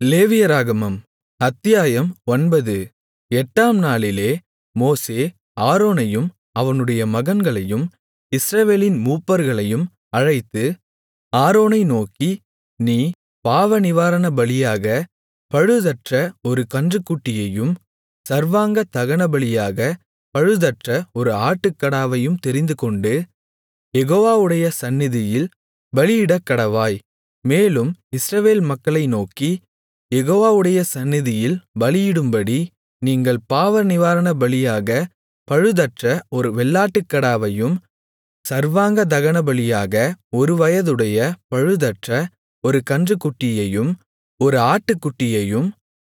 லேவியராகமம் அத்தியாயம் ஒன்பது எட்டாம் நாளிலே மோசே ஆரோனையும் அவனுடைய மகன்களையும் இஸ்ரவேலின் மூப்பர்களையும் அழைத்து ஆரோனை நோக்கி நீ பாவநிவாரணபலியாகப் பழுதற்ற ஒரு கன்றுக்குட்டியையும் சர்வாங்க தகனபலியாகப் பழுதற்ற ஒரு ஆட்டுக்கடாவையும் தெரிந்துகொண்டு யெகோவாவுடைய சந்நிதியில் பலியிடக்கடவாய் மேலும் இஸ்ரவேல் மக்களை நோக்கி யெகோவாவுடைய சந்நிதியில் பலியிடும்படி நீங்கள் பாவநிவாரணபலியாகப் பழுதற்ற ஒரு வெள்ளாட்டுக்கடாவையும் சர்வாங்க தகனபலியாக ஒருவயதுடைய பழுதற்ற ஒரு கன்றுக்குட்டியையும் ஒரு ஆட்டுக்குட்டியையும்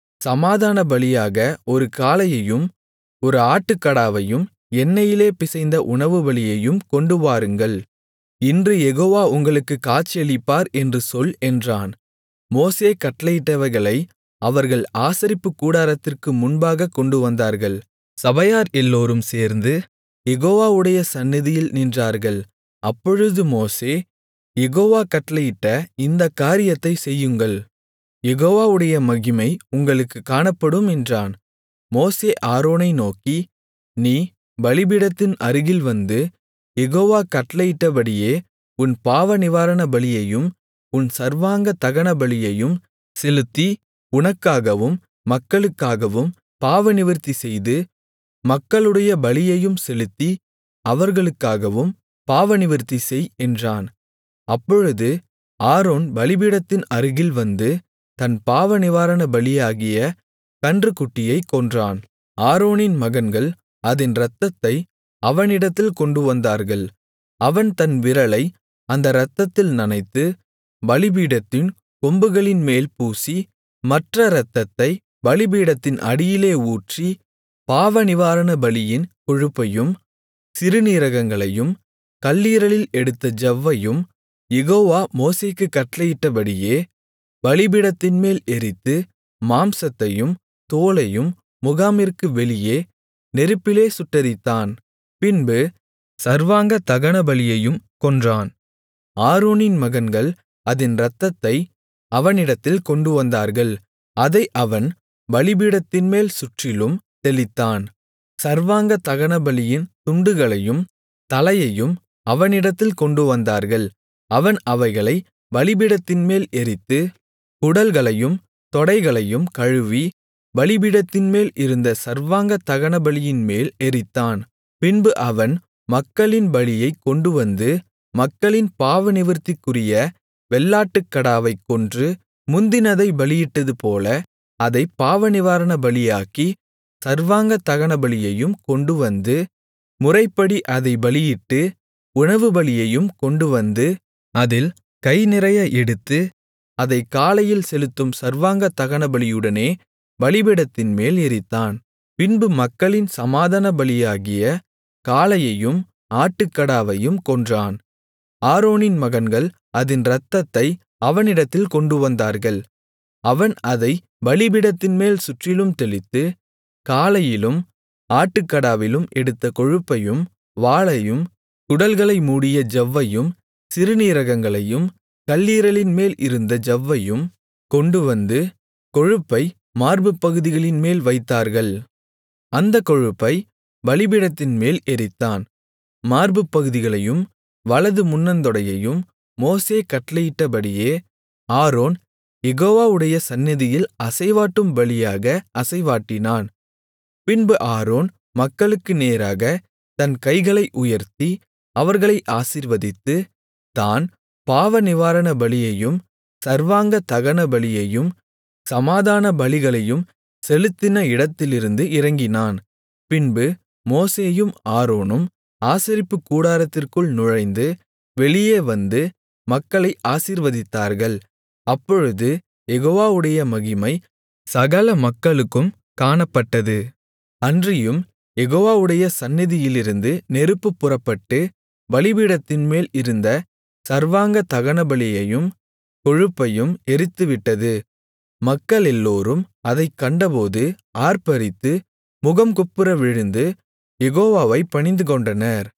சமாதானபலியாக ஒரு காளையையும் ஒரு ஆட்டுக்கடாவையும் எண்ணெயிலே பிசைந்த உணவுபலியையும் கொண்டுவாருங்கள் இன்று யெகோவா உங்களுக்குக் காட்சியளிப்பார் என்று சொல் என்றான் மோசே கட்டளையிட்டவைகளை அவர்கள் ஆசரிப்புக்கூடாரத்திற்கு முன்பாகக் கொண்டுவந்தார்கள் சபையார் எல்லோரும் சேர்ந்து யெகோவாவுடைய சந்நிதியில் நின்றார்கள் அப்பொழுது மோசே யெகோவா கட்டளையிட்ட இந்தக் காரியத்தைச் செய்யுங்கள் யெகோவாவுடைய மகிமை உங்களுக்குக் காணப்படும் என்றான் மோசே ஆரோனை நோக்கி நீ பலிபீடத்தின் அருகில் வந்து யெகோவா கட்டளையிட்டபடியே உன் பாவநிவாரணபலியையும் உன் சர்வாங்க தகனபலியையும் செலுத்தி உனக்காகவும் மக்களுக்காகவும் பாவநிவிர்த்தி செய்து மக்களுடைய பலியையும் செலுத்தி அவர்களுக்காகவும் பாவநிவிர்த்தி செய் என்றான் அப்பொழுது ஆரோன் பலிபீடத்தின் அருகில் வந்து தன் பாவநிவாரண பலியாகிய கன்றுக்குட்டியைக் கொன்றான் ஆரோனின் மகன்கள் அதின் இரத்தத்தை அவனிடத்தில் கொண்டுவந்தார்கள் அவன் தன் விரலை அந்த இரத்தத்தில் நனைத்து பலிபீடத்தின் கொம்புகளின்மேல் பூசி மற்ற இரத்தத்தை பலிபீடத்தின் அடியிலே ஊற்றி பாவநிவாரணபலியின் கொழுப்பையும் சிறுநீரகங்களையும் கல்லீரலில் எடுத்த ஜவ்வையும் யெகோவா மோசேக்குக் கட்டளையிட்டபடியே பலிபீடத்தின்மேல் எரித்து மாம்சத்தையும் தோலையும் முகாமிற்கு வெளியே நெருப்பிலே சுட்டெரித்தான் பின்பு சர்வாங்க தகனபலியையும் கொன்றான் ஆரோனின் மகன்கள் அதின் இரத்தத்தை அவனிடத்தில் கொண்டுவந்தார்கள் அதை அவன் பலிபீடத்தின்மேல் சுற்றிலும் தெளித்தான் சர்வாங்க தகனபலியின் துண்டுகளையும் தலையையும் அவனிடத்தில் கொண்டுவந்தார்கள் அவன் அவைகளை பலிபீடத்தின்மேல் எரித்து குடல்களையும் தொடைகளையும் கழுவி பலிபீடத்தின்மேல் இருந்த சர்வாங்க தகனபலியின்மேல் எரித்தான் பின்பு அவன் மக்களின் பலியைக் கொண்டுவந்து மக்களின் பாவநிவிர்த்திக்குரிய வெள்ளாட்டுக்கடாவைக் கொன்று முந்தினதை பலியிட்டதுபோல அதைப் பாவநிவாரண பலியாக்கி சர்வாங்க தகனபலியையும் கொண்டுவந்து முறைப்படி அதைப் பலியிட்டு உணவுபலியையும் கொண்டுவந்து அதில் கைநிறைய எடுத்து அதைக் காலையில் செலுத்தும் சர்வாங்க தகனபலியுடனே பலிபீடத்தின்மேல் எரித்தான் பின்பு மக்களின் சமாதான பலியாகிய காளையையும் ஆட்டுக்கடாவையும் கொன்றான் ஆரோனின் மகன்கள் அதின் இரத்தத்தை அவனிடத்தில் கொண்டுவந்தார்கள் அவன் அதை பலிபீடத்தின்மேல் சுற்றிலும் தெளித்து காளையிலும் ஆட்டுக்கடாவிலும் எடுத்த கொழுப்பையும் வாலையும் குடல்களை மூடிய ஜவ்வையும் சிறுநீரகங்களையும் கல்லீரலின்மேல் இருந்த ஜவ்வையும் கொண்டுவந்து கொழுப்பை மார்புப்பகுதிகளின்மேல் வைத்தார்கள் அந்தக் கொழுப்பை பலிபீடத்தின்மேல் எரித்தான் மார்புப்பகுதிகளையும் வலது முன்னந்தொடையையும் மோசே கட்டளையிட்டபடியே ஆரோன் யெகோவாவுடைய சந்நிதியில் அசைவாட்டும் பலியாக அசைவாட்டினான் பின்பு ஆரோன் மக்களுக்கு நேராக தன் கைகளை உயர்த்தி அவர்களை ஆசீர்வதித்து தான் பாவநிவாரண பலியையும் சர்வாங்க தகன பலியையும் சமாதான பலிகளையும் செலுத்தின இடத்திலிருந்து இறங்கினான் பின்பு மோசேயும் ஆரோனும் ஆசரிப்புக் கூடாரத்திற்குள் நுழைந்து வெளியே வந்து மக்களை ஆசீர்வதித்தார்கள் அப்பொழுது யெகோவாவுடைய மகிமை சகல மக்களுக்கும் காணப்பட்டது அன்றியும் யெகோவாவுடைய சந்நிதியிலிருந்து நெருப்பு புறப்பட்டு பலிபீடத்தின்மேல் இருந்த சர்வாங்க தகனபலியையும் கொழுப்பையும் எரித்துவிட்டது மக்களெல்லோரும் அதைக் கண்டபோது ஆர்ப்பரித்து முகங்குப்புற விழுந்து யெகோவாவைப் பணிந்துகொண்டனர்